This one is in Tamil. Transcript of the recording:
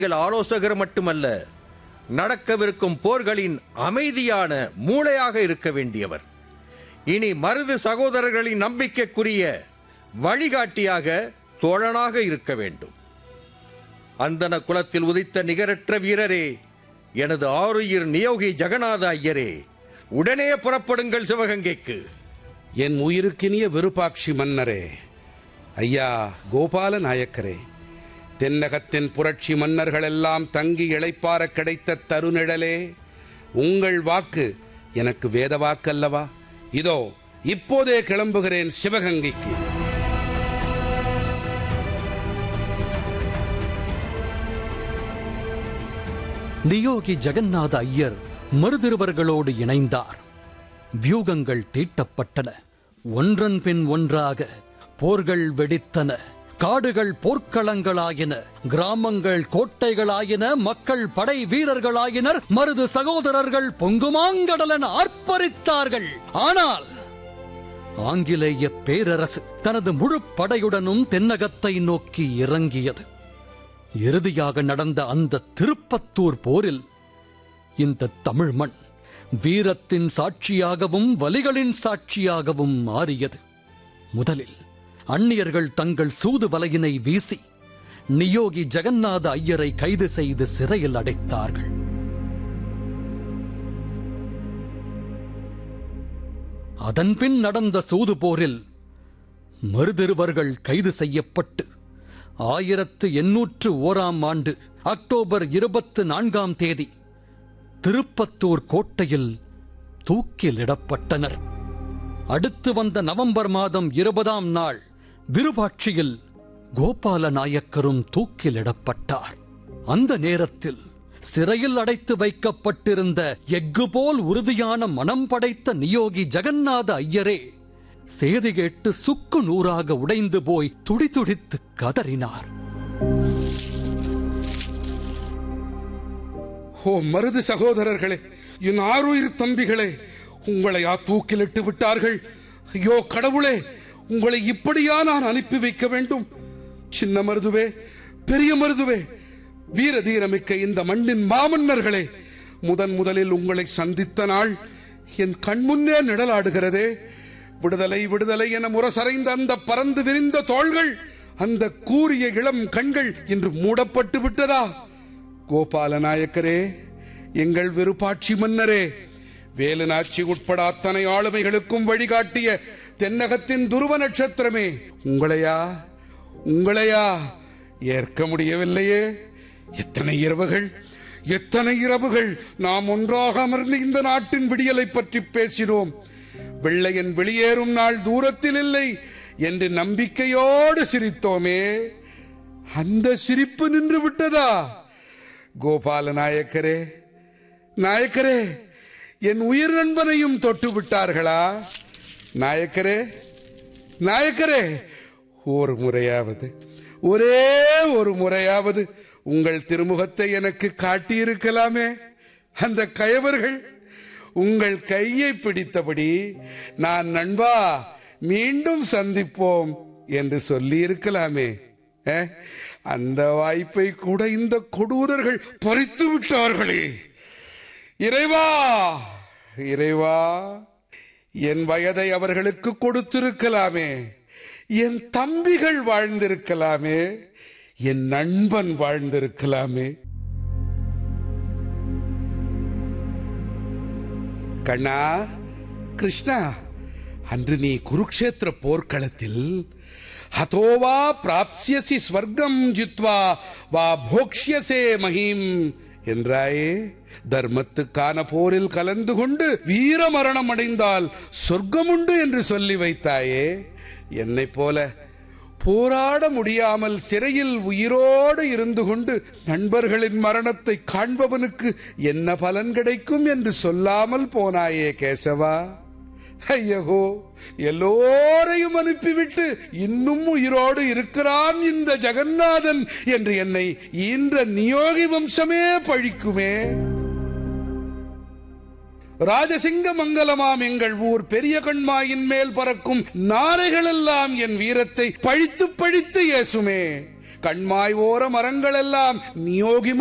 எங்கள் ஆலோசகர் மட்டுமல்ல நடக்கவிருக்கும் போர்களின் அமைதியான மூளையாக இருக்க வேண்டியவர் இனி மருது சகோதரர்களின் நம்பிக்கைக்குரிய வழிகாட்டியாக தோழனாக இருக்க வேண்டும் அந்தன குலத்தில் உதித்த நிகரற்ற வீரரே எனது ஆருயிர் நியோகி ஜெகநாத ஐயரே உடனே புறப்படுங்கள் சிவகங்கைக்கு என் உயிருக்கினிய விருப்பாட்சி மன்னரே ஐயா கோபால நாயக்கரே தென்னகத்தின் புரட்சி மன்னர்களெல்லாம் தங்கி இளைப்பார கிடைத்த தருநிழலே உங்கள் வாக்கு எனக்கு வேத வாக்கல்லவா இதோ இப்போதே கிளம்புகிறேன் சிவகங்கைக்கு நியோகி ஜெகநாத ஐயர் மருதிருவர்களோடு இணைந்தார் வியூகங்கள் தீட்டப்பட்டன ஒன்றன் பின் ஒன்றாக போர்கள் வெடித்தன காடுகள் போர்க்களங்களாயின கிராமங்கள் கோட்டைகளாயின மக்கள் படை வீரர்களாயினர் மருது சகோதரர்கள் பொங்குமாங்கடலென ஆர்ப்பரித்தார்கள் ஆனால் ஆங்கிலேய பேரரசு தனது முழு படையுடனும் தென்னகத்தை நோக்கி இறங்கியது இறுதியாக நடந்த அந்த திருப்பத்தூர் போரில் இந்த தமிழ் மண் வீரத்தின் சாட்சியாகவும் வலிகளின் சாட்சியாகவும் மாறியது முதலில் அந்நியர்கள் தங்கள் சூது வலையினை வீசி நியோகி ஜெகநாத ஐயரை கைது செய்து சிறையில் அடைத்தார்கள் அதன்பின் நடந்த சூது போரில் மருதிருவர்கள் கைது செய்யப்பட்டு ஆயிரத்து எண்ணூற்று ஓராம் ஆண்டு அக்டோபர் இருபத்து நான்காம் தேதி திருப்பத்தூர் கோட்டையில் தூக்கிலிடப்பட்டனர் அடுத்து வந்த நவம்பர் மாதம் இருபதாம் நாள் விருபாட்சியில் கோபால நாயக்கரும் தூக்கிலிடப்பட்டார் அந்த நேரத்தில் சிறையில் அடைத்து வைக்கப்பட்டிருந்த எஃகு போல் உறுதியான மனம் படைத்த நியோகி ஜெகநாத ஐயரே சேதி கேட்டு சுக்கு நூறாக உடைந்து போய் துடிதுடித்து கதறினார் ஓ மருது சகோதரர்களே என் ஆருயிர் தம்பிகளே உங்களையா தூக்கிலிட்டு விட்டார்கள் ஐயோ கடவுளே உங்களை இப்படியா நான் அனுப்பி வைக்க வேண்டும் சின்ன மருதுவே பெரிய மருதுவே வீர தீரமிக்க இந்த மண்ணின் மாமன்னர்களே முதன் முதலில் உங்களை சந்தித்த நாள் என் கண்முன்னே நிழலாடுகிறதே விடுதலை விடுதலை என முரசறைந்த அந்த பறந்து விரிந்த தோள்கள் அந்த கூரிய இளம் கண்கள் இன்று மூடப்பட்டு விட்டதா கோபால நாயக்கரே எங்கள் விருப்பாட்சி மன்னரே வேலுநாச்சி உட்பட அத்தனை ஆளுமைகளுக்கும் வழிகாட்டிய தென்னகத்தின் துருவ நட்சத்திரமே உங்களையா உங்களையா ஏற்க முடியவில்லையே எத்தனை இரவுகள் எத்தனை இரவுகள் நாம் ஒன்றாக அமர்ந்து இந்த நாட்டின் விடியலை பற்றி பேசினோம் வெள்ளையன் வெளியேறும் நாள் தூரத்தில் இல்லை என்று நம்பிக்கையோடு சிரித்தோமே அந்த சிரிப்பு நின்று விட்டதா கோபால நாயக்கரே நாயக்கரே என் உயிர் நண்பனையும் தொட்டு விட்டார்களா நாயக்கரே நாயக்கரே ஒரு முறையாவது ஒரே ஒரு முறையாவது உங்கள் திருமுகத்தை எனக்கு காட்டியிருக்கலாமே அந்த கயவர்கள் உங்கள் கையை பிடித்தபடி நான் நண்பா மீண்டும் சந்திப்போம் என்று சொல்லி இருக்கலாமே அஹ், அந்த வாய்ப்பை கூட இந்த கொடூரர்கள் பறித்து விட்டார்களே இறைவா இறைவா என் வயதை அவர்களுக்கு கொடுத்திருக்கலாமே என் தம்பிகள் வாழ்ந்திருக்கலாமே என் நண்பன் வாழ்ந்திருக்கலாமே கண்ணா கிருஷ்ணா அன்று நீ குருக்ஷேத்திர போர்க்களத்தில் ஹதோவா பிராப்சியசி ஸ்வர்க்கம் ஜித்வா வா போக்ஷ்யசே மகிம் என்றாயே தர்மத்துக்கான போரில் கலந்து கொண்டு வீர மரணம் அடைந்தால் சொர்க்கமுண்டு என்று சொல்லி வைத்தாயே என்னைப் போல போராட முடியாமல் சிறையில் உயிரோடு இருந்து கொண்டு நண்பர்களின் மரணத்தை காண்பவனுக்கு என்ன பலன் கிடைக்கும் என்று சொல்லாமல் போனாயே கேசவா ஐயகோ எல்லோரையும் அனுப்பிவிட்டு இன்னும் உயிரோடு இருக்கிறான் இந்த ஜெகநாதன் என்று என்னை ஈன்ற நியோகி வம்சமே பழிக்குமே ராஜசிங்க மங்கலமாம் எங்கள் ஊர் பெரிய கண்மாயின் மேல் பறக்கும் நாரைகளெல்லாம் என் வீரத்தை பழித்து பழித்து ஏசுமே கண்மாய் ஓர மரங்களெல்லாம் நியோகி